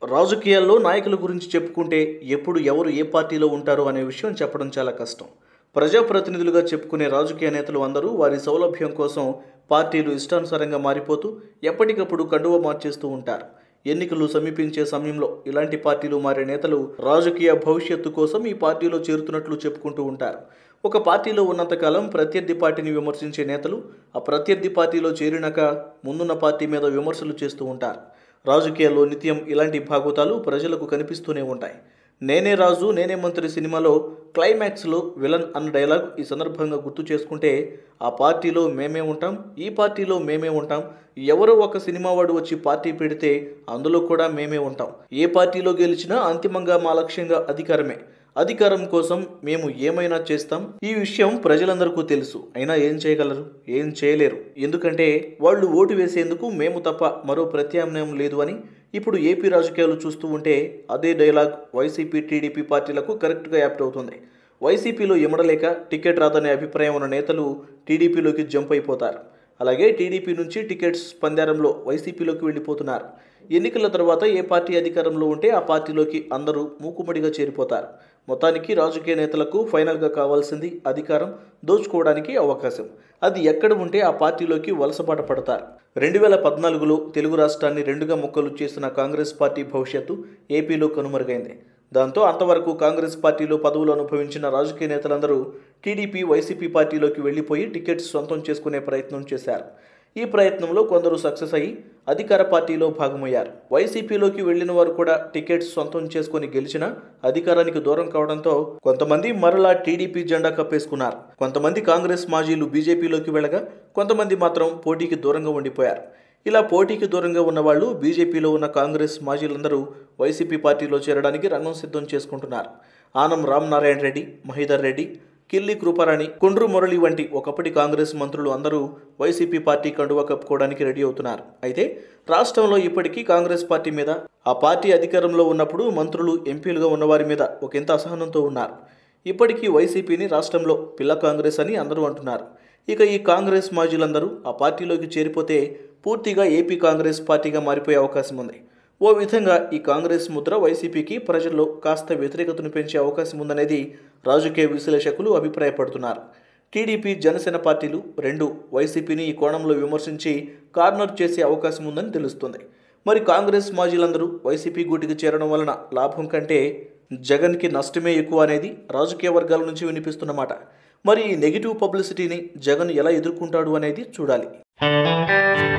రాజకీయాల్లో నాయకుల గురించి చెప్పుకుంటే ఎప్పుడు ఎవరు ఏ పార్టీలో ఉంటారు అనే విషయం చెప్పడం చాలా కష్టం ప్రజాప్రతినిధులుగా చెప్పుకునే రాజకీయ నేతలు అందరూ వారి సౌలభ్యం కోసం పార్టీలు ఇష్టానుసారంగా మారిపోతూ ఎప్పటికప్పుడు కండువ మార్చేస్తూ ఉంటారు ఎన్నికలు సమీపించే సమయంలో ఇలాంటి పార్టీలు మారే నేతలు రాజకీయ భవిష్యత్తు కోసం ఈ పార్టీలో చేరుతున్నట్లు చెప్పుకుంటూ ఉంటారు ఒక పార్టీలో ఉన్నంతకాలం ప్రత్యర్థి పార్టీని విమర్శించే నేతలు ఆ ప్రత్యర్థి పార్టీలో చేరినాక ముందున్న పార్టీ మీద విమర్శలు చేస్తూ ఉంటారు రాజకీయాల్లో నిత్యం ఇలాంటి భాగవతాలు ప్రజలకు కనిపిస్తూనే ఉంటాయి నేనే రాజు నేనే మంత్రి సినిమాలో క్లైమాక్స్లో విలన్ అన్న డైలాగ్ ఈ సందర్భంగా గుర్తు చేసుకుంటే ఆ పార్టీలో మేమే ఉంటాం ఈ పార్టీలో మేమే ఉంటాం ఎవరో ఒక సినిమా వాడు వచ్చి పార్టీ పెడితే అందులో కూడా మేమే ఉంటాం ఏ పార్టీలో గెలిచినా అంతిమంగా మా లక్ష్యంగా అధికారమే అధికారం కోసం మేము ఏమైనా చేస్తాం ఈ విషయం ప్రజలందరికీ తెలుసు అయినా ఏం చేయగలరు ఏం చేయలేరు ఎందుకంటే వాళ్ళు ఓటు వేసేందుకు మేము తప్ప మరో ప్రత్యామ్నాయం లేదు అని ఇప్పుడు ఏపీ రాజకీయాలు చూస్తూ ఉంటే అదే డైలాగ్ వైసీపీ టీడీపీ పార్టీలకు కరెక్ట్గా యాప్ట్ అవుతుంది వైసీపీలో ఇమడలేక టికెట్ రాదనే అభిప్రాయం ఉన్న నేతలు టీడీపీలోకి జంప్ అయిపోతారు అలాగే టీడీపీ నుంచి టికెట్స్ పందారంలో వైసీపీలోకి వెళ్ళిపోతున్నారు ఎన్నికల తర్వాత ఏ పార్టీ అధికారంలో ఉంటే ఆ పార్టీలోకి అందరూ మూకుమ్మడిగా చేరిపోతారు మొత్తానికి రాజకీయ నేతలకు ఫైనల్గా కావాల్సింది అధికారం దోచుకోవడానికి అవకాశం అది ఎక్కడ ఉంటే ఆ పార్టీలోకి వలసపాట పడతారు రెండు వేల పద్నాలుగులో తెలుగు రాష్ట్రాన్ని రెండుగా ముక్కలు చేసిన కాంగ్రెస్ పార్టీ భవిష్యత్తు ఏపీలో కనుమరుగైంది దాంతో అంతవరకు కాంగ్రెస్ పార్టీలో పదవులు అనుభవించిన రాజకీయ నేతలందరూ టీడీపీ వైసీపీ పార్టీలోకి వెళ్లిపోయి టికెట్స్ సొంతం చేసుకునే ప్రయత్నం చేశారు ఈ ప్రయత్నంలో కొందరు సక్సెస్ అయ్యి అధికార పార్టీలో భాగమయ్యారు వైసీపీలోకి వెళ్లిన వారు కూడా టికెట్స్ సొంతం చేసుకుని గెలిచినా అధికారానికి దూరం కావడంతో కొంతమంది మరలా టీడీపీ జెండా కప్పేసుకున్నారు కొంతమంది కాంగ్రెస్ మాజీలు బీజేపీలోకి వెళ్ళగా కొంతమంది మాత్రం పోటీకి దూరంగా ఉండిపోయారు ఇలా పోటీకి దూరంగా ఉన్న వాళ్ళు బీజేపీలో ఉన్న కాంగ్రెస్ మాజీలందరూ వైసీపీ పార్టీలో చేరడానికి రంగం సిద్ధం చేసుకుంటున్నారు ఆనం రామనారాయణ రెడ్డి మహిదర్ రెడ్డి కిల్లి కృపారాణి కుండ్రు మురళి వంటి ఒకప్పటి కాంగ్రెస్ మంత్రులు అందరూ వైసీపీ పార్టీ కండువా కప్పుకోవడానికి రెడీ అవుతున్నారు అయితే రాష్ట్రంలో ఇప్పటికీ కాంగ్రెస్ పార్టీ మీద ఆ పార్టీ అధికారంలో ఉన్నప్పుడు మంత్రులు ఎంపీలుగా ఉన్నవారి మీద ఒకంత అసహనంతో ఉన్నారు ఇప్పటికీ వైసీపీని రాష్ట్రంలో పిల్ల కాంగ్రెస్ అని అందరూ అంటున్నారు ఇక ఈ కాంగ్రెస్ మాజీలందరూ ఆ పార్టీలోకి చేరిపోతే పూర్తిగా ఏపీ కాంగ్రెస్ పార్టీగా మారిపోయే అవకాశం ఉంది ఓ విధంగా ఈ కాంగ్రెస్ ముద్ర వైసీపీకి ప్రజల్లో కాస్త వ్యతిరేకతను పెంచే అవకాశం ఉందనేది రాజకీయ విశ్లేషకులు అభిప్రాయపడుతున్నారు టీడీపీ జనసేన పార్టీలు రెండు వైసీపీని ఈ కోణంలో విమర్శించి కార్నర్ చేసే అవకాశం ఉందని తెలుస్తుంది మరి కాంగ్రెస్ మాజీలందరూ వైసీపీ గూటికి చేరడం వలన లాభం కంటే జగన్కి నష్టమే ఎక్కువ అనేది రాజకీయ వర్గాల నుంచి వినిపిస్తున్నమాట మరి ఈ నెగిటివ్ పబ్లిసిటీని జగన్ ఎలా ఎదుర్కొంటాడు అనేది చూడాలి